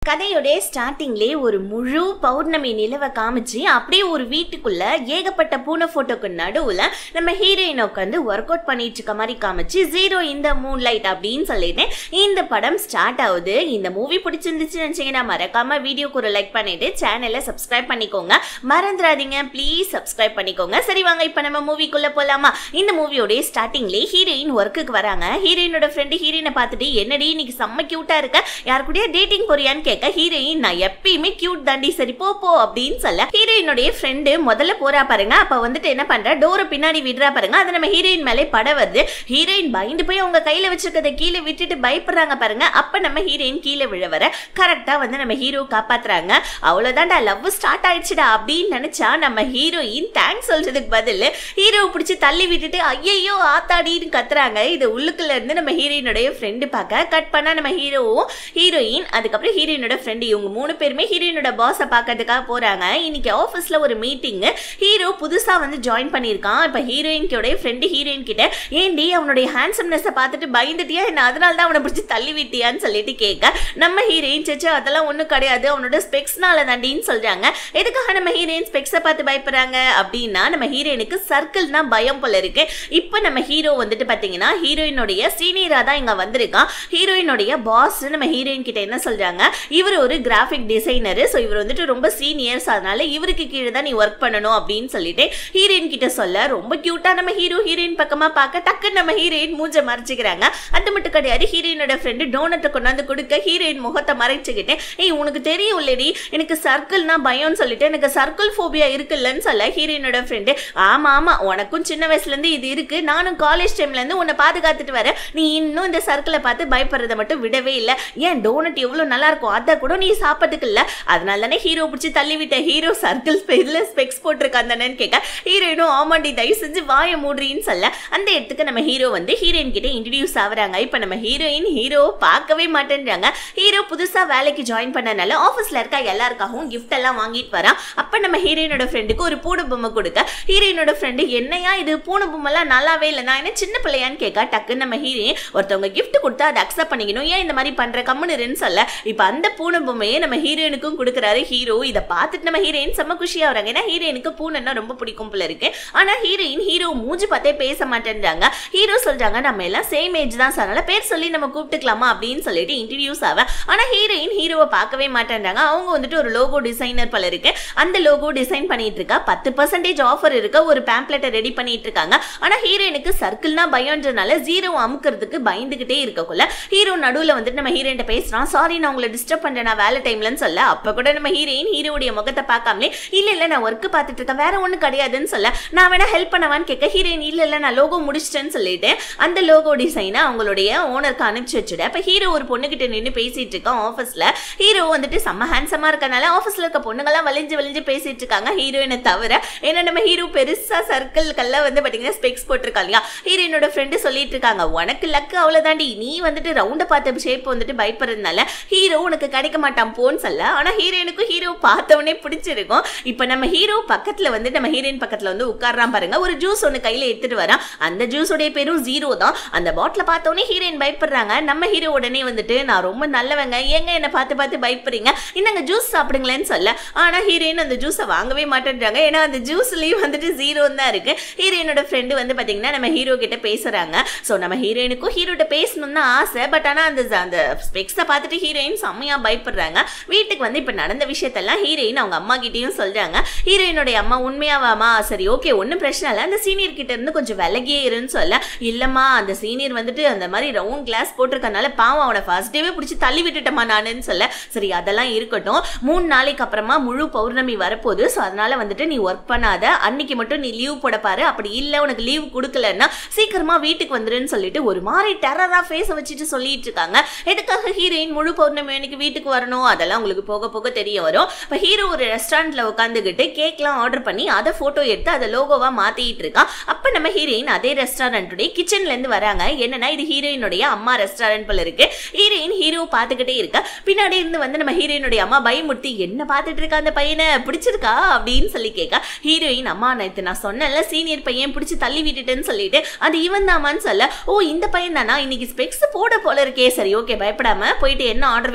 கதையோடைய ஸ்டார்டிங்லேயே ஒரு முழு பௌர்ணமி நிலவை காமிச்சு அப்படியே ஒரு வீட்டுக்குள்ள ஏகப்பட்ட பூனை போட்டோக்கு நடுவுல நம்ம ஹீரோயின் உட்காந்து ஒர்க் அவுட் பண்ணிட்டு இருக்க மாதிரி காமிச்சு ஜீரோ இந்த மூன் லைட் அப்படின்னு சொல்லிட்டு இந்த படம் ஸ்டார்ட் ஆகுது இந்த மூவி பிடிச்சிருந்துச்சு நினைச்சீங்கன்னா மறக்காம வீடியோக்கு ஒரு லைக் பண்ணிட்டு சேனலை சப்ஸ்கிரைப் பண்ணிக்கோங்க மறந்துடாதீங்க ப்ளீஸ் சப்ஸ்கிரைப் பண்ணிக்கோங்க சரி வாங்க இப்போ நம்ம மூவிக்குள்ள போலாமா இந்த மூவியோடைய ஸ்டார்டிங்லேயே ஹீரோயின் ஒர்க்குக்கு வராங்க ஹீரோயினோட ஃப்ரெண்டு ஹீரோயினை பார்த்துட்டு என்னடி இன்னைக்கு செம்ம கியூட்டா இருக்க யார் கூடயே டேட்டிங் போறியான்னு கேட்க ஹீரோயின் நான் எப்பயுமே கியூட் தாண்டி சரி போ போ அப்படின்னு சொல்ல ஹீரோயினுடைய ஃப்ரெண்டு முதல்ல போறா பாருங்க அப்ப வந்துட்டு என்ன பண்றா டோரை பின்னாடி விடுறா பாருங்க அது நம்ம ஹீரோயின் மேலே பட வருது ஹீரோயின் பயந்து போய் அவங்க கையில வச்சிருக்கதை கீழே விட்டுட்டு பயப்படுறாங்க பாருங்க அப்ப நம்ம ஹீரோயின் கீழே விழ வர கரெக்டா வந்து நம்ம ஹீரோ காப்பாத்துறாங்க அவ்வளவுதான்டா லவ் ஸ்டார்ட் ஆயிடுச்சுடா அப்படின்னு நினைச்சா நம்ம ஹீரோயின் தேங்க்ஸ் சொல்றதுக்கு பதில் ஹீரோ பிடிச்சி தள்ளி விட்டுட்டு ஐயையோ ஆத்தாடின்னு கத்துறாங்க இது உள்ளுக்குள்ள இருந்து நம்ம ஹீரோயினுடைய ஃப்ரெண்டு பார்க்க கட் பண்ணா நம்ம ஹீரோவும் ஹீரோயின் அதுக்கப்புறம் ஹீரோயினோட ஃப்ரெண்டு இவங்க மூணு பேருமே ஹீரோயினோட பாஸை பார்க்கறதுக்காக போறாங்க இன்னைக்கு ஆஃபீஸ்ல ஒரு மீட்டிங் ஹீரோ புதுசா வந்து ஜாயின் பண்ணியிருக்கான் இப்போ ஹீரோயின்கோடைய ஃப்ரெண்டு ஹீரோயின் கிட்ட ஏண்டி அவனுடைய ஹேண்ட்ஸம்னஸை பார்த்துட்டு பயந்துட்டியா என்ன அதனால தான் அவனை பிடிச்சி தள்ளி விட்டியான்னு சொல்லிட்டு கேட்க நம்ம ஹீரோயின் சேச்சு அதெல்லாம் ஒன்றும் கிடையாது அவனோட ஸ்பெக்ஸ்னால தாண்டின்னு சொல்றாங்க எதுக்காக நம்ம ஹீரோயின் ஸ்பெக்ஸை பார்த்து பயப்படுறாங்க அப்படின்னா நம்ம ஹீரோயினுக்கு சர்க்கிள்னா பயம் போல இருக்கு இப்போ நம்ம ஹீரோ வந்துட்டு பார்த்தீங்கன்னா ஹீரோயினுடைய சீனியராக தான் இங்கே வந்திருக்கான் ஹீரோயினுடைய பாஸ் நம்ம ஹீரோயின் கிட்ட என்ன சொல்றாங்க இவர் ஒரு கிராஃபிக் டிசைனர் ஸோ இவர் வந்துட்டு ரொம்ப சீனியர்ஸ் அதனால இவருக்கு கீழே தான் நீ ஒர்க் பண்ணணும் அப்படின்னு சொல்லிட்டு ஹீரோயின் கிட்ட சொல்ல ரொம்ப கியூட்டா நம்ம ஹீரோ ஹீரோயின் பக்கமா பார்க்க டக்குன்னு நம்ம ஹீரோயின் மூஞ்ச மறைச்சிக்கிறாங்க அது மட்டும் கிடையாது ஹீரோயினோட ஃப்ரெண்டு டோனட்டை கொண்டாந்து கொடுக்க ஹீரோயின் முகத்தை மறைச்சுக்கிட்டு ஏய் உனக்கு தெரியும் இல்லடி எனக்கு சர்க்கிள்னா பயம்னு சொல்லிட்டு எனக்கு சர்க்கிள் ஃபோபியா இருக்குல்லன்னு சொல்ல ஹீரோயினோட ஃப்ரெண்டு ஆமா ஆமா உனக்கும் சின்ன வயசுல இருந்து இது இருக்கு நானும் காலேஜ் டைம்ல இருந்து உன்னை பாதுகாத்துட்டு வரேன் நீ இன்னும் இந்த சர்க்கிளை பார்த்து பயப்படுறத மட்டும் விடவே இல்லை ஏன் டோனட் எவ்வளவு நல்லா இருக்கும் அதை கூட நீ சாப்பிட்டதுக்கு இல்ல அதனால தானே ஹீரோ பிடிச்சி தள்ளி விட்ட ஹீரோ சர்க்கிள் ஸ்பேஸ்ல ஸ்பெக்ஸ் போட்டிருக்கான் தானேன்னு கேட்க ஹீரோயினும் ஆமாண்டி தயவு செஞ்சு வாய மூடுறின்னு சொல்ல அந்த இடத்துக்கு நம்ம ஹீரோ வந்து ஹீரோயின் கிட்ட இன்ட்ரடியூஸ் ஆகுறாங்க இப்போ நம்ம ஹீரோயின் ஹீரோ பார்க்கவே மாட்டேன்றாங்க ஹீரோ புதுசா வேலைக்கு ஜாயின் பண்ணனால ஆஃபீஸ்ல இருக்க எல்லாருக்காகவும் gift எல்லாம் வாங்கிட்டு வரான் அப்ப நம்ம ஹீரோயினோட ஃப்ரெண்டுக்கு ஒரு பூனை பொம்மை கொடுக்க ஹீரோயினோட ஃப்ரெண்டு என்னையா இது பூனை பொம்மைலாம் நல்லாவே இல்லை நான் என்ன சின்ன பிள்ளையான்னு கேட்க டக்குன்னு நம்ம ஹீரோயின் ஒருத்தவங்க gift கொடுத்தா அதை அக்செப்ட் பண்ணிக்கணும் ஏன் இந்த மாதிரி பண்ற கம்முனுன்னு சொல்ல இப்போ அந்த பூனை பொம்மையை நம்ம ஹீரோயினுக்கும் கொடுக்குறாரு ஹீரோ இதை பார்த்துட்டு நம்ம ஹீரோயின் செம்ம குஷியா வராங்க ஏன்னா ஹீரோயினுக்கு பூனைன்னா ரொம்ப பிடிக்கும் போல இருக்கு ஆனா ஹீரோயின் ஹீரோ மூஞ்சி பார்த்தே பேச மாட்டேன்றாங்க ஹீரோ சொல்றாங்க நம்ம எல்லாம் சேம் ஏஜ் தான் சார் அதனால பேர் சொல்லி நம்ம கூப்பிட்டுக்கலாமா அப்படின்னு சொல்லிட்டு இன்ட்ரடியூஸ் ஆவ ஆனா ஹீரோயின் ஹீரோவை பார்க்கவே மாட்டேன்றாங்க அவங்க வந்துட்டு ஒரு லோகோ டிசைனர் போல இருக்கு அந்த லோகோ டிசைன் பண்ணிட்டு இருக்கா பத்து பர்சன்டேஜ் ஆஃபர் இருக்க ஒரு பேம்ப்ளெட்டை ரெடி பண்ணிட்டு இருக்காங்க ஆனா ஹீரோயினுக்கு சர்க்கிள்னா பயம்ன்றனால ஜீரோ அமுக்கிறதுக்கு பயந்துகிட்டே இருக்கக்குள்ள ஹீரோ நடுவுல வந்துட்டு நம்ம ஹீரோயின் பேசுறான் சாரி நான் உங்களை டிஸ்டர்ப் பண்றேன் நான் வேலை டைம்லன்னு சொல்ல அப்ப கூட நம்ம ஹீரோயின் ஹீரோடைய முகத்தை பார்க்காமலே இல்ல இல்ல நான் ஒர்க் பார்த்துட்டு இருக்கேன் வேற ஒண்ணும் கிடையாதுன்னு சொல்ல நான் வேணா ஹெல்ப் பண்ணவான்னு கேட்க ஹீரோயின் இல்ல இல்ல நான் லோகோ முடிச்சிட்டேன்னு சொல்லிட்டு அந்த லோகோ டிசைனை அவங்களுடைய ஓனருக்கு அனுப்பிச்சு வச்சுடு அப்ப ஹீரோ ஒரு பொண்ணுகிட்ட நின்று பேசிட்டு இருக்கான் ஆஃபீஸ்ல ஹீரோ வந்துட்டு செம்ம ஹேண்ட்ஸமா இருக்கனால ஆஃபீஸ்ல இருக்க பொண்ணுங்கெல்லாம் வலிஞ்சு வலிஞ்சு பேசிட்டு இருக்காங்க ஹீரோயினை தவிர ஏன்னா நம்ம ஹீரோ பெருசா சர்க்கிள்கள்ல வந்து பாத்தீங்கன்னா ஸ்பெக்ஸ் போட்டிருக்கா இல்லையா ஹீரோயினோட ஃப்ரெண்டு சொல்லிட்டு இருக்காங்க உனக்கு லக்கு அவ்வளவுதாண்டி நீ வந்துட்டு ரவுண்ட பார்த்த ஷேப் வந்துட்டு பயப்படுறதுனால ஹீரோ உனக்கு கிடைக்க மாட்டான் போன்னு சொல்ல ஆனா ஹீரோயினுக்கும் ஹீரோ பார்த்தவனே பிடிச்சிருக்கும் இப்போ நம்ம ஹீரோ பக்கத்துல வந்து நம்ம ஹீரோயின் பக்கத்துல வந்து உட்கார்றான் பாருங்க ஒரு ஜூஸ் ஒன்று கையில எடுத்துட்டு வரான் அந்த ஜூஸோடைய பேரும் ஜீரோ தான் அந்த பாட்டில பார்த்தோன்னே ஹீரோயின் பயப்படுறாங்க நம்ம ஹீரோ உடனே வந்துட்டு நான் ரொம்ப நல்லவங்க ஏங்க என்னை பார்த்து பார்த்து பயப்படுறீங்க இந்தாங்க ஜூஸ் சாப்பிடுங்களேன்னு சொல்ல ஆனா ஹீரோயின் அந்த ஜூஸை வாங்கவே மாட்டேன்றாங்க ஏன்னா அந்த ஜூஸ்லயும் வந்துட்டு ஜீரோ தான் இருக்கு ஹீரோயினோட ஃப்ரெண்டு வந்து பாத்தீங்கன்னா நம்ம ஹீரோ கிட்ட பேசுறாங்க ஸோ நம்ம ஹீரோயினுக்கும் ஹீரோட்ட பேசணும்னு தான் ஆசை பட் ஆனா அந்த அந்த ஸ்பெக்ஸை பார்த்துட்டு ஹீரோயின் செம்மையா பயப்படுறாங்க வீட்டுக்கு வந்து இப்போ நடந்த விஷயத்தெல்லாம் ஹீரோயின் அவங்க அம்மா கிட்டேயும் சொல்றாங்க ஹீரோயினுடைய அம்மா உண்மையாவாமா சரி ஓகே ஒன்றும் பிரச்சனை இல்லை அந்த சீனியர் கிட்ட இருந்து கொஞ்சம் விலகியே இருன்னு சொல்ல இல்லம்மா அந்த சீனியர் வந்துட்டு அந்த மாதிரி ரவுண்ட் கிளாஸ் போட்டிருக்கனால பாவம் அவனை ஃபர்ஸ்ட் டேவே பிடிச்சி தள்ளி விட்டுட்டமா நானுன்னு சொல்ல சரி அதெல்லாம் இருக்கட்டும் மூணு நாளைக்கு அப்புறமா முழு பௌர்ணமி வரப்போகுது ஸோ அதனால வந்துட்டு நீ ஒர்க் பண்ணாத அன்னைக்கு மட்டும் நீ லீவ் போட பாரு அப்படி இல்லை உனக்கு லீவ் கொடுக்கலன்னா சீக்கிரமா வீட்டுக்கு வந்துருன்னு சொல்லிட்டு ஒரு மாதிரி டெரரா ஃபேஸை வச்சுட்டு சொல்லிட்டு இருக்காங்க எதுக்காக ஹீரோயின் முழு பௌர்ணமி அன்னைக்கு வீட்டுக்கு வரணும் அதெல்லாம் உங்களுக்கு போக போக தெரிய வரும் இப்போ ஹீரோ ஒரு ரெஸ்டாரண்ட்ல உட்காந்துக்கிட்டு கேக்லாம் ஆர்டர் பண்ணி அதை ஃபோட்டோ எடுத்து அதை லோகோவா மாத்திட்டு இருக்கான் அப்போ நம்ம ஹீரோயின் அதே ரெஸ்டாரண்ட்டுடைய கிச்சன்ல இருந்து வராங்க என்னன்னா இது ஹீரோயினுடைய அம்மா ரெஸ்டாரண்ட் போல இருக்கு ஹீரோயின் ஹீரோ பார்த்துக்கிட்டே இருக்கா பின்னாடி இருந்து வந்து நம்ம ஹீரோயினுடைய அம்மா பயமுறுத்தி என்ன பார்த்துட்டு இருக்கா அந்த பையனை பிடிச்சிருக்கா அப்படின்னு சொல்லி கேட்க ஹீரோயின் அம்மா நேற்று நான் சொன்னேன்ல சீனியர் பையன் பிடிச்சி தள்ளி விட்டுட்டேன்னு சொல்லிட்டு அது இவன் சொல்ல ஓ இந்த பையன் தானா இன்னைக்கு ஸ்பெக்ஸ் போட போல இருக்கே சரி ஓகே பயப்படாம போயிட்டு என்ன ஆர்டர் வேணும்னு போய்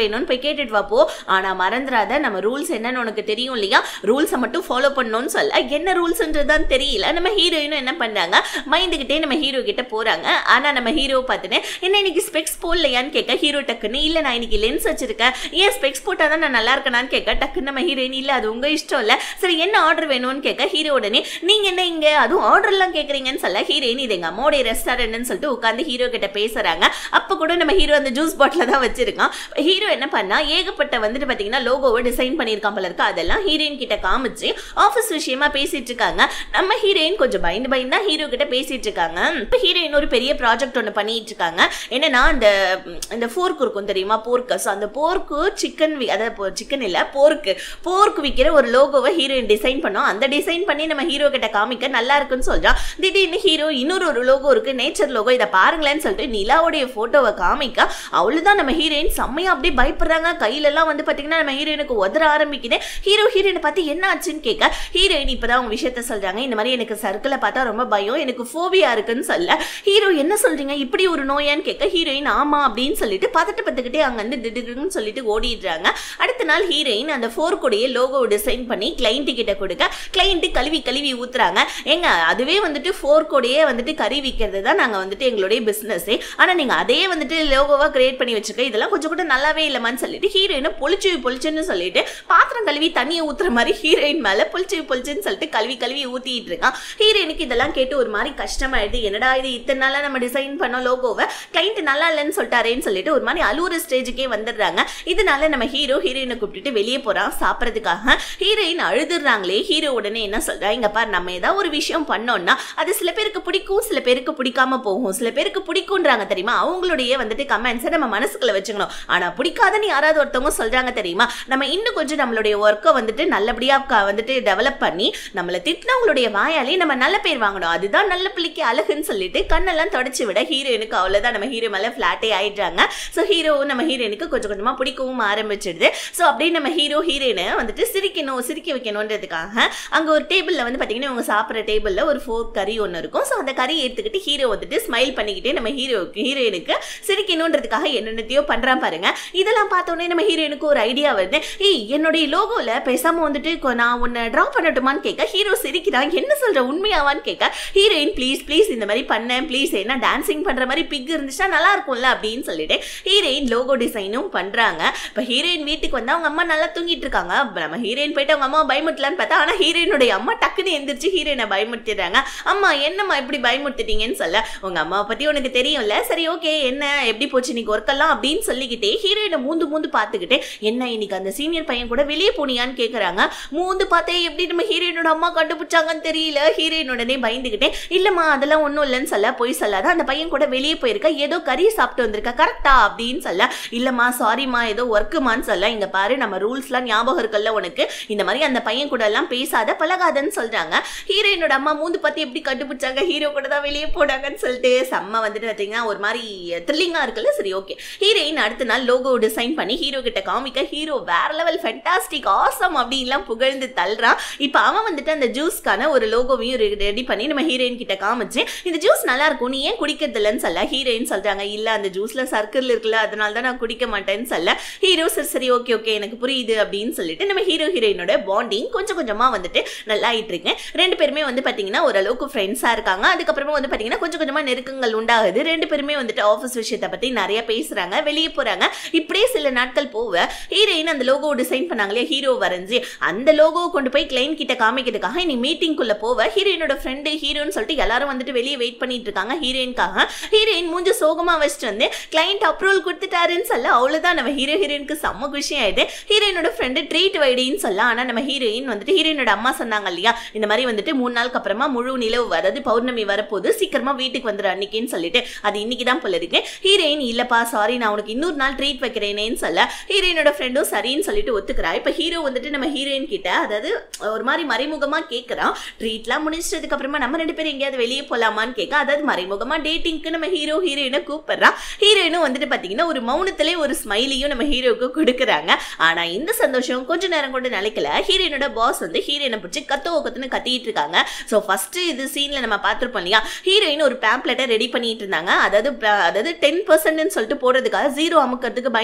கேட்டுட்டு வாப்போ ஆனா மறந்துடாத நம்ம ரூல்ஸ் என்னன்னு உனக்கு தெரியும் இல்லையா ரூல்ஸை மட்டும் ஃபாலோ பண்ணணும்னு சொல்ல என்ன ரூல்ஸ்ன்றது தான் தெரியல நம்ம ஹீரோயினும் என்ன பண்ணாங்க மைண்டுகிட்டே நம்ம ஹீரோ கிட்ட போறாங்க ஆனா நம்ம ஹீரோ பார்த்துட்டு என்ன இன்னைக்கு ஸ்பெக்ஸ் போடலையான்னு கேட்க ஹீரோ டக்குன்னு இல்ல நான் இன்னைக்கு லென்ஸ் வச்சிருக்கேன் ஏன் ஸ்பெக்ஸ் போட்டா தான் நான் நல்லா இருக்கேனான்னு கேட்க டக்குன்னு நம்ம ஹீரோயின் இல்ல அது உங்க இஷ்டம் இல்ல சரி என்ன ஆர்டர் வேணும்னு கேட்க ஹீரோ உடனே நீங்க என்ன இங்க அதுவும் ஆர்டர் எல்லாம் கேக்குறீங்கன்னு சொல்ல ஹீரோயின் இது எங்க அம்மாவுடைய ரெஸ்டாரண்ட்னு சொல்லிட்டு உட்காந்து ஹீரோ கிட்ட பேசுறாங்க அப்ப கூட நம்ம ஹீரோ அந்த ஜூஸ் பாட்டில தான் வச்சிருக்கான் ஹீரோ என்ன பண்ணா ஏகப்பட்ட வந்துட்டு பாத்தீங்கன்னா லோகோவை டிசைன் பண்ணியிருக்கான் போல இருக்கு அதெல்லாம் ஹீரோயின் கிட்ட காமிச்சு ஆஃபீஸ் விஷயமா பேசிட்டு இருக்காங்க நம்ம ஹீரோயின் கொஞ்சம் பயந்து பயந்து தான் ஹீரோ கிட்ட பேசிட்டு இருக்காங்க இப்போ ஹீரோயின் ஒரு பெரிய ப்ராஜெக்ட் ஒன்று பண்ணிட்டு இருக்காங்க என்னன்னா அந்த ம், இந்த போர்க் இருக்கும் தெரியுமா போர்க்கு ஸோ அந்த போர்க்கு சிக்கன் அதாவது சிக்கன் இல்லை போர்க்கு போர்க்கு விற்கிற ஒரு லோகோவை ஹீரோயின் டிசைன் பண்ணோம் அந்த டிசைன் பண்ணி நம்ம ஹீரோ கிட்ட காமிக்க நல்லா இருக்குன்னு சொல்றான் திடீர்னு ஹீரோ இன்னொரு ஒரு லோகோ இருக்கு நேச்சர் லோகோ இதை பாருங்களேன்னு சொல்லிட்டு நிலாவுடைய போட்டோவை காமிக்க அவ்வளவுதான் நம்ம ஹீரோயின் செம்மையா அப்படியே பயப்படுறாங்க கையில எல்லாம் வந்து பாத்தீங்கன்னா நம்ம ஹீரோயினுக்கு உதற ஆரம்பிக்குது ஹீரோ ஹீரோயினை பார்த்து என்ன ஆச்சுன்னு கேட்க ஹீரோயின் இப்பதான் அவங்க விஷயத்த சொல்றாங்க இந்த மாதிரி எனக்கு சர்க்கிளை பார்த்தா ரொம்ப பயம் எனக்கு ஃபோபியா இருக்குன்னு சொல்ல ஹீரோ என்ன சொல்றீங்க இப்படி ஒரு நோயான்னு கேட்க ஹீரோயின் ஆமா அப்படின்னு சொல்லிட்டு பதட்ட பத்துக்கிட்டே அங்க வந்து திடுன்னு சொல்லிட்டு ஓடிடுறாங்க அடுத்த நாள் ஹீரோயின் அந்த ஃபோர் கூடயே லோகோ டிசைன் பண்ணி கிளைண்ட் கிட்ட கொடுக்க கிளைண்ட் கழுவி கழுவி ஊத்துறாங்க ஏங்க அதுவே வந்துட்டு ஃபோர் கோடையே வந்துட்டு கறி விற்கிறது தான் நாங்கள் வந்துட்டு எங்களுடைய பிஸ்னஸே ஆனால் நீங்கள் அதே வந்துட்டு லோகோவாக கிரியேட் பண்ணி வச்சிருக்க இதெல்லாம் கொஞ்சம் கூட நல்லாவே இல்லைமான்னு சொல்லிட்டு ஹீரோயினை பொழிச்சு பொழிச்சுன்னு சொல்லிட்டு பாத்திரம் கழுவி தண்ணியை ஊத்துற மாதிரி ஹீரோயின் மேலே பொழிச்சு பொழிச்சுன்னு சொல்லிட்டு கழுவி கழுவி ஊத்திட்டு இருக்கான் ஹீரோயினுக்கு இதெல்லாம் கேட்டு ஒரு மாதிரி கஷ்டமாயிடுது என்னடா இது இத்தனை நாளா நம்ம டிசைன் பண்ணோம் லோகோவை கிளைண்ட் நல்லா இல்லைன்னு சொல்லிட்டாரேன்னு சொல்லிட்டு ஒரு மாதிரி அலூர ஸ்டேஜுக்கே வந்துடுறாங்க இதனால நம்ம ஹீரோ ஹீரோயினை கூப்பிட்டுட்டு வெளியே போறான் சாப்பிட்றதுக்காக ஹீரோயின் அழுதுறாங்களே ஹீரோ உடனே என்ன சொல்றா இங்க பாரு நம்ம ஏதாவது ஒரு விஷயம் பண்ணோம்னா அது சில பேருக்கு பிடிக்கும் சில பேருக்கு பிடிக்காம போகும் சில பேருக்கு பிடிக்கும்ன்றாங்க தெரியுமா அவங்களுடைய வந்துட்டு கமெண்ட்ஸை நம்ம மனசுக்குள்ள வச்சுக்கணும் ஆனா பிடிக்காதுன்னு யாராவது ஒருத்தவங்க சொல்றாங்க தெரியுமா நம்ம இன்னும் கொஞ்சம் நம்மளுடைய ஒர்க்கை வந்துட்டு நல்லபடியா க- வந்துட்டு டெவலப் பண்ணி நம்மளை திட்டினவங்களுடைய வாயாலே நம்ம நல்ல பேர் வாங்கணும் அதுதான் நல்ல பிள்ளைக்கு அழகுன்னு சொல்லிட்டு கண்ணெல்லாம் தொடச்சு விட ஹீரோயினுக்கு அவ்வளவுதான் நம்ம ஹீரோ மேல ஃபிளாட்டே ஆயிடுறாங்க ஸோ ஹீரோ நம்ம ஹீரோயினுக்கு கொஞ்சம் கொஞ்சமா பிடிக்கவும் ஆரம்பிச்சிடுது ஸோ அப்படியே நம்ம ஹீரோ ஹீரோயினை வந்துட்டு சிரிக்கணும் சிரிக்க வைக்கணுன்றதுக்காக அங்க ஒரு டேபிள்ல வந்து பாத்தீங்கன்னா இவங்க சாப்பிட்ற டேபிள்ல ஒரு ஃபோர் கறி ஒன்று இருக்கும் ஸோ அந்த கறி எடுத்துக்கிட்டு ஹீரோ வந்துட்டு ஸ்மைல் பண்ணிக்கிட்டே நம்ம ஹீரோவுக்கு ஹீரோயினுக்கு சிரிக்கணுன்றதுக்காக என்னென்னத்தையோ பண்றான் பாருங்க இதெல்லாம் பார்த்தோன்னே நம்ம ஹீரோயினுக்கு ஒரு ஐடியா வருது ஏய் என்னுடைய லோகோல பேசாம வந்துட்டு கொ- நான் உன்னை ட்ரா பண்ணட்டுமான்னு கேட்க ஹீரோ சிரிக்கிறான் என்ன சொல்ற உண்மையாவான்னு கேட்க ஹீரோயின் ப்ளீஸ் ப்ளீஸ் இந்த மாதிரி பண்ணேன் ப்ளீஸ் என்ன டான்சிங் பண்ற மாதிரி பிக் இருந்துச்சுன்னா நல்லா இருக்கும்ல அப்படின்னு சொல்லிட்டு ஹீரோயின் லோகோ டிசைனும் பண்றாங்க இப்போ ஹீரோயின் வீட்டுக்கு வந்து அவங்க அம்மா நல்லா தூங்கிட்டு இருக்காங்க அப்ப நம்ம ஹீரோயின் போயிட்டு அவங்க அம்மா பயமுட்டலான்னு பார்த்தா ஆனா ஹீரோயினுடைய அம்மா டக்குன்னு எந்திரிச்சு ஹீரோயினை பயமுறுத்திடுறாங்க அம்மா என்னம்மா இப்படி பயமுறுத்திட்டீங்கன்னு சொல்ல உங்க அம்மாவை பத்தி உனக்கு தெரியும்ல சரி ஓகே என்ன எப்படி போச்சு இன்னைக்கு ஒர்க் எல்லாம் அப்படின்னு சொல்லிக்கிட்டே ஹீரோயினை மூந்து மூந்து பார்த்துக்கிட்டே என்ன இன்னைக்கு அந்த சீனியர் பையன் கூட வெளியே போனியான்னு கேக்குறாங்க மூந்து பார்த்தே எப்படி நம்ம ஹீரோயினோட அம்மா கண்டுபிடிச்சாங்கன்னு தெரியல ஹீரோயின் உடனே பயந்துகிட்டே இல்லம்மா அதெல்லாம் ஒன்றும் இல்லைன்னு சொல்ல போய் சொல்லாத அந்த பையன் கூட வெளியே போயிருக்க ஏதோ கறி சாப்பிட்டு வந்திருக்க கரெக்டா அப்படின்னு சொல்ல இல்லம்மா சாரிம்மா ஏதோ ஒர்க்குமான்னு சொல்ல இங்க பாரு நம்ம ரூல்ஸ்லாம் ஞாபகம் இருக்குல்ல உனக்கு இந்த மாதிரி அந்த பையன் கூட எல்லாம் பேசாத பழகாதன்னு சொல்றாங்க ஹீரோயினோட அம்மா மூந்து பார்த்து எப்படி கண்டுபிடிச்சாங்க ஹீரோ கூட தான் வெளியே போனாங்கன்னு சொல்லிட்டு செம்ம வந்துட்டு பார்த்தீங்கன்னா ஒரு மாதிரி த்ரில்லிங்கா இருக்குல்ல சரி ஓகே ஹீரோயின் அடுத்த நாள் லோகோ டிசைன் பண்ணி ஹீரோ கிட்ட காமிக்க ஹீரோ வேற லெவல் ஃபென்டாஸ்டிக் ஆசம் அப்படின்லாம் புகழ்ந்து தள்ளுறான் இப்போ அவன் வந்துட்டு அந்த ஜூஸ்க்கான ஒரு லோகோவையும் ரெடி பண்ணி நம்ம ஹீரோயின் கிட்ட காமிச்சு இந்த ஜூஸ் நல்லா இருக்கும் நீ ஏன் குடிக்கிறது இல்லைன்னு சொல்ல ஹீரோயின் சொல்றாங்க இல்ல அந்த ஜூஸ்ல சர்க்கிள் இருக்குல்ல அதனால தான் நான் குடிக்க மாட்டேன்னு சொல்ல ஹீரோ சரி சரி ஓகே ஓகே எனக்கு புரியுது அப்படின்னு சொல்லிட்டு நம்ம ஹீரோ ஹீரோயினோட பாண்டிங் கொஞ்சம் கொஞ்சமா வந்துட்டு நல்லா ஆயிட்டு இருக்கேன் ரெண்டு பேருமே வந்து பாத்தீங்கன்னா ஓரளவுக்கு ஃப்ரெண்ட்ஸா இருக்காங்க அதுக்கப்புறமா வந்து பாத்தீங்கன்னா கொஞ்சம் கொஞ்சமா நெருக்கங்கள் உண்டாகுது ரெண்டு பேருமே வந்துட்டு ஆஃபீஸ் விஷயத்தை பத்தி நிறைய பேசுறாங்க வெளியே போறாங்க இப்படியே சில நாட்கள் போக ஹீரோயின் அந்த லோகோ டிசைன் பண்ணாங்களே ஹீரோ வரைஞ்சி அந்த லோகோ கொண்டு போய் கிளைண்ட் கிட்ட காமிக்கிறதுக்காக இனி மீட்டிங்குள்ள போவ ஹீரோயினோட ஃப்ரெண்டு ஹீரோன்னு சொல்லிட்டு எல்லாரும் வந்துட்டு வெளியே வெயிட் பண்ணிட்டு இருக்காங்க ஹீரோயின்காக ஹீரோயின் மூஞ்ச சோகமா வச்சுட்டு வந்து கிளைண்ட் அப்ரூவல் கொடுத்துட்டாருன்னு சொல்ல அவ்வளவுதான் நம்ம ஹீரோ ஹீரோயினுக்கு செம்ம குஷி ஆயிடுது ஹீரோயினோட ஃப்ரெண்டு ட்ரீட் வைடின்னு சொல்ல ஆனா நம்ம ஹீரோயின் வந்துட்டு ஹீரோயினோட அம்மா சொன்னாங்க இல்லையா இந்த மாதிரி வந்துட்டு மூணு நாளுக்கு அப்புறமா முழு நிலவு அதாவது பௌர்ணமி வரப்போது சீக்கிரமா வீட்டுக்கு வந்துரு அன்னைக்குன்னு சொல்லிட்டு அது இன்னைக்கு தான் போல இருக்கு ஹீரோயின் இல்லப்பா சாரி நான் உனக்கு இன்னொரு நாள் ட்ரீட் வைக்கிறேனேன்னு சொல்ல ஹீரோயினோட ஃப்ரெண்டும் சரின்னு சொல்லிட்டு ஒத்துக்கிறா இப்போ ஹீரோ வந்துட்டு நம்ம ஹீரோயின் கிட்ட அதாவது ஒரு மாதிரி மறைமுகமா கேட்கறான் ட்ரீட்லாம் முடிச்சதுக்கு அப்புறமா நம்ம ரெண்டு பேரும் எங்கேயாவது வெளியே போலாமான்னு கேட்க அதாவது மறைமுகமா டேட்டிங்க்கு நம்ம ஹீரோ ஹீரோயினை கூப்பிடுறான் ஹீரோயினும் வந்துட்டு பாத்தீங்கன்னா ஒரு மௌனத்திலே ஒரு ஸ்மைலியும் நம்ம ஹீரோவுக்கு கொடுக்குறாங்க ஆனா இந்த சந்தோஷம் கொஞ்ச நேரம் கூட நிலைக்கல ஹீரோயினோட பாஸ் வந்து ஹீரோயினை பிடிச்சி கத்தோ கத்துன்னு கத்திட்டு இருக்காங்க ஸோ ஃபர்ஸ்ட் இது சீன்ல நம்ம பார்த்துருப்போம் இல்லையா ஹீரோயின் ஒரு பேம்ப்ளெட்டை ரெடி பண்ணிட்டு இருந்தாங்க அதாவது ப- அதாவது டென் பர்சன்ட்னு சொல்லிட்டு போடுறதுக்காக ஜீரோ அமுக்கிறதுக்கு பயந்துட்டு இருந்தாங்க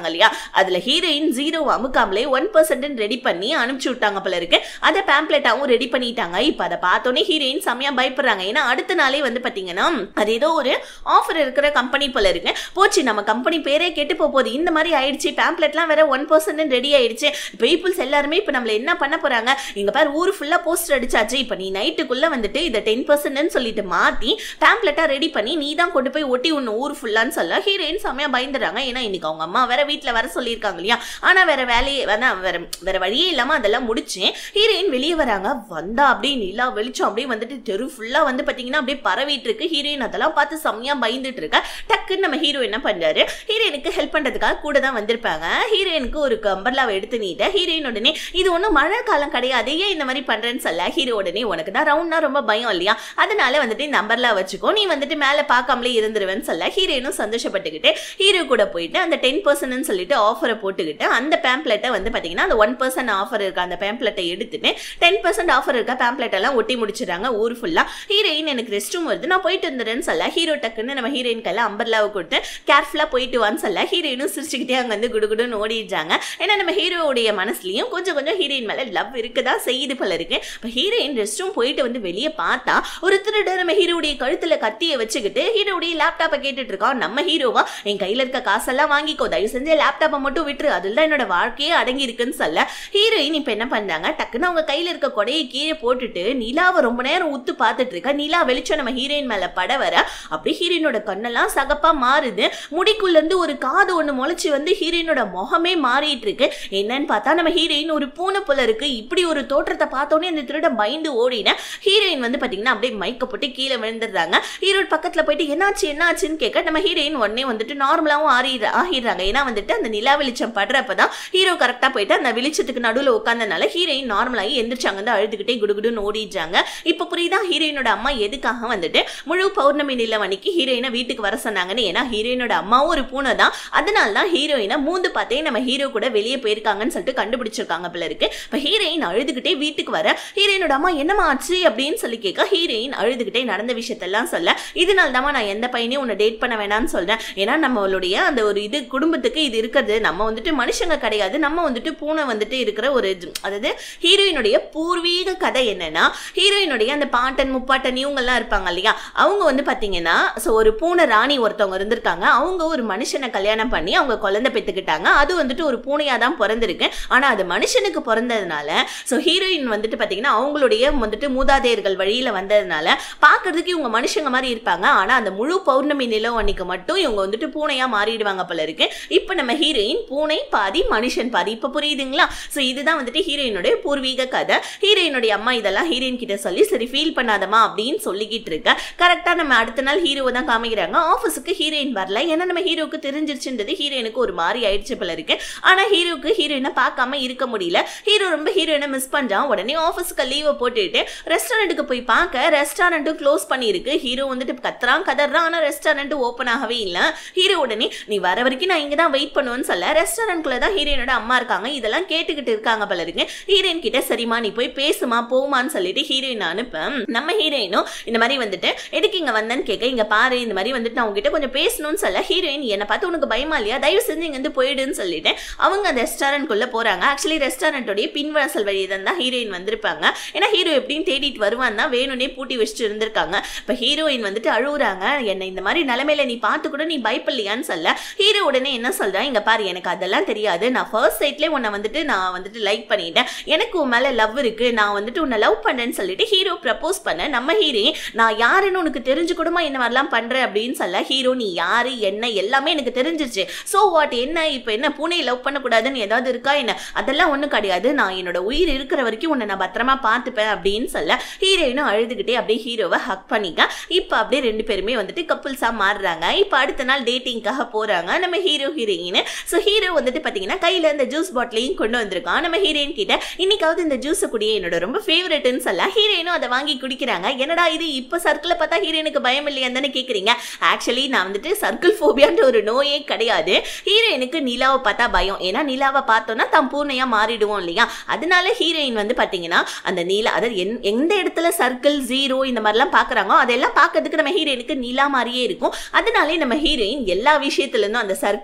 இல்லையா அதுல ஹீரோயின் ஜீரோ அமுக்காமலே ஒன் பர்சன்ட் ரெடி பண்ணி அனுப்பிச்சு விட்டாங்க போல இருக்கு அதை பேம்ப்ளெட்டாவும் ரெடி பண்ணிட்டாங்க இப்ப அதை பார்த்தோன்னே ஹீரோயின் செம்மையா பயப்படுறாங்க ஏன்னா அடுத்த நாளே வந்து பாத்தீங்கன்னா அது ஏதோ ஒரு ஆஃபர் இருக்கிற கம்பெனி போல இருக்கு போச்சு நம்ம கம்பெனி பேரே கெட்டு போக போகுது இந்த மாதிரி ஆயிடுச்சு பேம்ப்ளெட்லாம் வேற ஒன் பர்சன்ட் ரெடி ஆயிடுச்சு பீப்புள்ஸ் எல்லாருமே இப்போ நம்மள என்ன பண்ண போறாங்க இங்க பாரு ஊர் ஃபுல்லா போஸ்டர் அடிச்சாச்சு இப்போ நீ நைட்டுக்குள்ள வந்துட்டு இதை டென் பர்சன்ட்னு சொல்லிட்டு மாத்தி பேம்ப்ளெட்டா ரெடி பண்ணி நீ தான் கொண்டு போய் ஒட்டி ஒன்று ஊர் ஃபுல்லான்னு சொல்ல ஹீரோயின் செம்மையா பயந்துடுறாங்க ஏன்னா இன்னைக்கு அவங்க அம்மா வேற வீட்டில் வர சொல்லியிருக்காங்க இல்லையா ஆனா வேற வேலையே வேணா வேற வேற வழியே இல்லாம அதெல்லாம் முடிச்சு ஹீரோயின் வெளியே வராங்க வந்தா அப்படியே நிலா வெளிச்சம் அப்படியே வந்துட்டு தெரு ஃபுல்லா வந்து பாத்தீங்கன்னா அப்படியே பரவிட்டு இருக்கு ஹீரோயின் அதெல்லாம் பார்த்து செம்மையா பயந்துட்டு இருக்க டக்குன்னு நம்ம ஹீரோ என்ன பண்றாரு ஹீரோயினுக்கு ஹெல்ப் பண்றதுக்காக கூட தான் வந்திருப்பாங்க ஹீரோயினுக்கு ஒரு கம்பர்லாவை எடுத்து நீட்ட ஹீரோயின் உடனே இது ஒன்றும் மழை காலம் கிடையாது ஏன் இந்த மாதிரி பண்றேன்னு சொல்ல ஹீரோ உடனே உனக்கு தான் ரவுண்ட்னா ரொம்ப பயம் இல்லையா அதனால வந்துட்டு இந்த அம்பர்லா வச்சுக்கோ நீ வந்துட்டு மேலே பார்க்காமலே இருந்துருவேன்னு சொல்ல ஹீரோயினும் சந்தோஷப்பட்டுக்கிட்டு ஹீரோ கூட போயிட்டு அந்த டென் பர்சன்ட்னு சொல்லிட்டு ஆஃபரை போட்டுக்கிட்டு அந்த பேம்ப்ளெட்டை வந்து பார்த்தீங்கன்னா அந்த ஒன் பர்சன்ட் ஆஃபர் இருக்க அந்த பேம்ப்ளெட்டை எடுத்துட்டு டென் பர்சன்ட் ஆஃபர் இருக்க பேம்ப்ளெட் எல்லாம் ஒட்டி முடிச்சிடுறாங்க ஊர் ஃபுல்லா ஹீரோயின் எனக்கு ரெஸ்ட் ரூம் வருது நான் போயிட்டு வந்துடுறேன்னு சொல்ல ஹீரோ டக்குன்னு நம்ம ஹீரோயின் கையில் அம்பர்லாவை கொடுத்து கேர்ஃபுல்லாக போயிட்டு வான்னு சொல்ல ஹீரோயினும் சிரிச்சுக்கிட்டே அங்கே வந்து குடுகுடுன்னு ஓடிடுறாங்க ஏன்னா நம்ம ஹீரோவுடைய மனசுலயும் கொஞ்சம் கொஞ்சம் ஹீரோயின் மேலே லவ் இருக்குதா செய்யுது போல இருக்கு இப்போ ஹீரோயின் ரெஸ்ட் ரூம் போயிட்டு வந்து வெளியே பார்த்தா ஒரு திருட நம்ம ஹீரோடைய கழுத்துல கத்தியை வச்சுக்கிட்டு ஹீரோடைய லேப்டாப்பை கேட்டுட்டு இருக்கான் நம்ம ஹீரோவா என் கையில இருக்க காசெல்லாம் வாங்கிக்கோ தயவு செஞ்சு லேப்டாப்பை மட்டும் விட்டுரு அதுல தான் என்னோட வாழ்க்கையே அடங்கி இருக்குன்னு சொல்ல ஹீரோயின் இப்போ என்ன பண்றாங்க டக்குன்னு அவங்க கையில இருக்க கொடையை கீழே போட்டுட்டு நிலாவை ரொம்ப நேரம் உத்து பார்த்துட்டு இருக்கா நிலா வெளிச்சம் நம்ம ஹீரோயின் மேல பட வர அப்படியே ஹீரோயினோட கண்ணெல்லாம் சகப்பா மாறுது முடிக்குள்ள இருந்து ஒரு காது ஒண்ணு முளைச்சு வந்து ஹீரோயினோட முகமே மாறிட்டு இருக்கு என்னன்னு பார்த்தா நம்ம ஹீரோயின் ஒரு பூனை போல இருக்கு இப்படி ஒரு தோற்றத்தை பார்த்தோன்னே அந்த திருட பயந்து ஓடின ஹீரோயின் வந்து பாத்தீங்கன்னா அப்படியே மைக்க போட்டு கீழே விழுந்துடுறாங்க ஹீரோ பக்கத்துல போயிட்டு என்னாச்சு என்னாச்சுன்னு கேட்க நம்ம ஹீரோயின் உடனே வந்துட்டு நார்மலாவும் ஆறி ஆகிடுறாங்க ஏன்னா வந்துட்டு அந்த நிலா வெளிச்சம் படுறப்பதான் ஹீரோ கரெக்டா போயிட்டு அந்த வெளிச்சத்துக்கு நடுவில் உட்காந்தனால ஹீரோயின் நார்மலாகி எந்திரிச்சாங்க வந்து அழுதுகிட்டே குடுகுடுன்னு ஓடிடுறாங்க இப்போ புரியுதா ஹீரோயினோட அம்மா எதுக்காக வந்துட்டு முழு பௌர்ணமி நிலவணிக்கு ஹீரோயினை வீட்டுக்கு வர சொன்னாங்கன்னு ஏன்னா ஹீரோயினோட அம்மாவும் ஒரு பூனை தான் அதனால தான் ஹீரோயினை மூந்து பார்த்தே நம்ம ஹீரோ கூட வெளியே போயிருக்காங்கன்னு சொல்லிட்டு கண்டுபிடிச்சிருக்காங்க போல இருக்கு இப்போ ஹீரோயின் அழுதுகிட்டே வீட்டுக்கு வர ஹீரோயினோட அம்மா என்னம்மா ஆச்சு அப்படின்னு சொல்லி கேட்க ஹீரோயின் அழுதுகிட்டே நடந்த விஷயத்தெல்லாம் சொல்ல இதனால தான் நான் எந்த பையனையும் உன்னை டேட் பண்ண வேணாம்னு சொல்றேன் ஏன்னா நம்மளுடைய அந்த ஒரு இது குடும்பத்துக்கு இது இருக்கிறது நம்ம வந்துட்டு மனுஷங்க கிடையாது நம்ம வந்துட்டு பூனை வந்துட்டு இருக்கிற ஒரு இது. அதாவது ஹீரோயினுடைய பூர்வீக கதை என்னன்னா ஹீரோயினுடைய அந்த பாட்டன் முப்பாட்டன் இவங்கெல்லாம் இருப்பாங்க இல்லையா அவங்க வந்து பாத்தீங்கன்னா ஸோ ஒரு பூனை ராணி ஒருத்தவங்க இருந்திருக்காங்க அவங்க ஒரு மனுஷனை கல்யாணம் பண்ணி அவங்க குழந்தை பெற்றுக்கிட்டாங்க அது வந்துட்டு ஒரு பூனையா தான் பிறந்திருக்கு ஆனா அது மனுஷனுக்கு பிறந்ததுனால ஸோ ஹீரோயின் வந்துட்டு பாத்தீங்கன்னா அவங்களுடைய வந்துட்டு மூதாதையர்கள் வழியில வந்ததுனால பார்க்கிறதுக்கு இவங்க மனுஷங்க மாதிரி இருப்பாங்க ஆனா அந்த முழு பௌர்ணமி நிலம் அன்னைக்கு மட்டும் இவங்க வந்துட்டு பூனையா மாறிடுவாங்க போல இருக்கு இப்போ நம்ம ஹீரோயின் பூனை பாதி மனுஷன் பாதி இப்போ புரியுதுங்களா ஸோ இதுதான் வந்துட்டு ஹீரோயினுடைய பூர்வீக கதை ஹீரோயினுடைய அம்மா இதெல்லாம் ஹீரோயின் கிட்ட சொல்லி சரி ஃபீல் பண்ணாதமா அப்படின்னு சொல்லிக்கிட்டு இருக்க கரெக்டாக நம்ம அடுத்த நாள் ஹீரோவை தான் காமிக்கிறாங்க ஆஃபீஸுக்கு ஹீரோயின் வரல ஏன்னா நம்ம ஹீரோவுக்கு தெரிஞ்சிருச்சுன்றது ஹீரோயினுக்கு ஒரு மாதிரி ஆயிடுச்சு போல இருக்கு ஆனா ஹீரோவுக்கு ஹீரோயினை பார்க்காம இருக்க முடியல ஹீரோ ரொம்ப ஹீரோயினை மிஸ் பண்றான் உடனே ஆஃபீஸ்க்கு லீவை போட்டுட்டு ரெஸ்டாரண்ட்டுக்கு போய் பார்க்க ரெஸ்டாரண்ட்டும் க்ளோஸ் பண்ணியிருக்கு ஹீரோ வந்துட்டு கத்துறான் கதறான் ஆனா ரெஸ்டாரண்ட் ஓப்பன் ஆகவே இல்லை ஹீரோ உடனே நீ வர வரைக்கும் நான் இங்க தான் வெயிட் பண்ணுவேன்னு சொல்ல ரெஸ்டாரண்ட்குள்ள தான் ஹீரோயினோட அம்மா இருக்காங்க இதெல்லாம் கேட்டுக்கிட்டு இருக்காங்க போல இருக்கு ஹீரோயின் கிட்ட சரிம்மா நீ போய் பேசுமா போமான்னு சொல்லிட்டு ஹீரோயின் அனுப்ப நம்ம ஹீரோயினும் இந்த மாதிரி வந்துட்டு எதுக்கு இங்க வந்தேன்னு கேட்க இங்க பாரு இந்த மாதிரி வந்துட்டு நான் உங்ககிட்ட கொஞ்சம் பேசணும்னு சொல்ல ஹீரோயின் என்னை பார்த்து உனக்கு பயமா இல்லையா தயவு செஞ்சு இங்க வந்து போயிடுன்னு சொல்லிட்டு அவங்க அந்த ரெஸ்டாரண்ட்குள்ள போறாங்க ஆக்சுவலி ரெஸ்டாரண்ட்டோடைய பின்வாசல் வழியை தான் ஹீரோயின் வந்திருப்பாங்க ஏன்னா ஹீரோ எப்படியும் தேடிட்டு வருவான் தான் வேணும்னே பூட்டி வச்சுட்டு இருந்திருக்காங்க இப்போ ஹீரோயின் வந்துட்டு அழுகுறாங்க என்னை இந்த மாதிரி நிலைமையில நீ பார்த்து கூட நீ பயப்படலையான்னு சொல்ல ஹீரோ உடனே என்ன சொல்றா இங்க பாரு எனக்கு அதெல்லாம் தெரியாது நான் ஃபர்ஸ்ட் சைட்லேயே உன்னை வந்துட்டு நான் வந்துட்டு லைக் பண்ணிட்டேன் எனக்கு உன் மேல லவ் இருக்கு நான் வந்துட்டு உன்னை லவ் பண்றேன்னு சொல்லிட்டு ஹீரோ ப்ரப்போஸ் பண்ண நம்ம ஹீரோ நான் யாருன்னு உனக்கு தெரிஞ்சு கூடமா இந்த மாதிரிலாம் பண்ற அப்படின்னு சொல்ல ஹீரோ நீ யாரு என்ன எல்லாமே எனக்கு தெரிஞ்சிருச்சு ஸோ வாட் என்ன இப்போ என்ன பூனை லவ் பண்ணக்கூடாதுன்னு ஏதாவது இருக்கா என்ன அதெல்லாம் ஒன்றும் கிடையாது நான் என்னோட உயிர் இருக்கிற வரைக்கும் உன்னை நான் பத்திரமா பார்த்துப்பேன் அப்படின்னு சொல்ல ஹீரோயினும் அழுதுகிட்டே அப்படியே ஹீரோவை ஹக் பண்ணிக்க இப்போ அப்படியே ரெண்டு பேருமே வந்துட்டு கப்புள்ஸாக மாறுறாங்க இப்போ அடுத்த நாள் டேட்டிங்காக போகிறாங்க நம்ம ஹீரோ ஹீரோயின் ஸோ ஹீரோ வந்துட்டு பார்த்தீங்கன்னா கையில் இந்த ஜூஸ் பாட்டிலையும் கொண்டு வந்திருக்கான் நம்ம ஹீரோயின் கிட்ட இன்னைக்காவது இந்த ஜூஸை குடியே என்னோட ரொம்ப ஃபேவரட்னு சொல்ல ஹீரோயினும் அதை வாங்கி குடிக்கிறாங்க என்னடா இது இப்போ சர்க்கிளை பார்த்தா ஹீரோயினுக்கு பயம் இல்லையான்னு தானே கேட்குறீங்க ஆக்சுவலி நான் வந்துட்டு சர்க்கிள் ஃபோபியான்ற ஒரு நோயே கிடையாது ஹீரோயினுக்கு நிலாவை பார்த்தா பயம் ஏன்னா நிலாவை பார்த்தோன்னா தம் பூனையாக மாறிடுவோம் இல்லையா அதனால ஹீரோயின் வந்து பார்த்தீங்கன்னா அந்த நீலா அதாவது எந் எந்த இடத்துல சர்க்கிள் ஜீரோ இந்த மாதிரிலாம் பார்க்குறாங்களோ அதெல்லாம் பார்க்கறதுக்கு நம்ம ஹீரோயினுக்கு நிலா மாதிரியே இருக்கும் அதனாலே நம்ம ஹீரோயின் எல்லா விஷயத்துலேருந்தும் அந்த சர்க்கிள் அதுக்கப்புறம்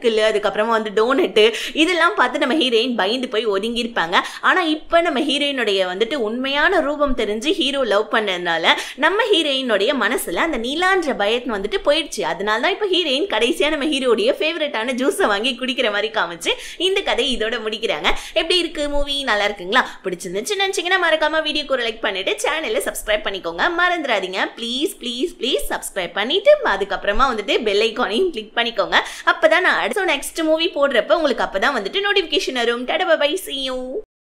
அதுக்கப்புறமா வந்து டோனட்டு இதெல்லாம் பார்த்து நம்ம ஹீரோயின் பயந்து போய் ஒதுங்கியிருப்பாங்க ஆனா இப்ப நம்ம ஹீரோயினுடைய வந்துட்டு உண்மையான ரூபம் தெரிஞ்சு ஹீரோ லவ் பண்ணதுனால நம்ம ஹீரோயினுடைய மனசுல அந்த நீலான்ற பயத்து வந்துட்டு போயிடுச்சு அதனால தான் இப்போ ஹீரோயின் கடைசியா நம்ம ஹீரோடைய ஃபேவரட்டான ஜூஸை வாங்கி குடிக்கிற மாதிரி காமிச்சு இந்த கதை இதோட முடிக்கிறாங்க எப்படி இருக்கு மூவி நல்லா இருக்குங்களா பிடிச்சிருந்துச்சு நினைச்சீங்கன்னா மறக்காம வீடியோக்கு ஒரு லைக் பண்ணிட்டு சேனலை சப்ஸ்கிரைப் பண்ணிக்கோங்க மறந்துடாதீங்க ப்ளீஸ் ப்ளீஸ் ப்ளீஸ் சப்ஸ்கிரைப் பண்ணிட்டு அதுக்கப்புறமா வந்துட்டு பெல் ஐக்கானையும் கிளிக் பண்ணிக்கோங்க அப்பதான் நான் அடுத்த நெக்ஸ்ட் மூவி போடுறப்ப உங்களுக்கு அப்பதான் வந்துட்டு நோட்டிஃபிகேஷன் வரும் டட பை சி யூ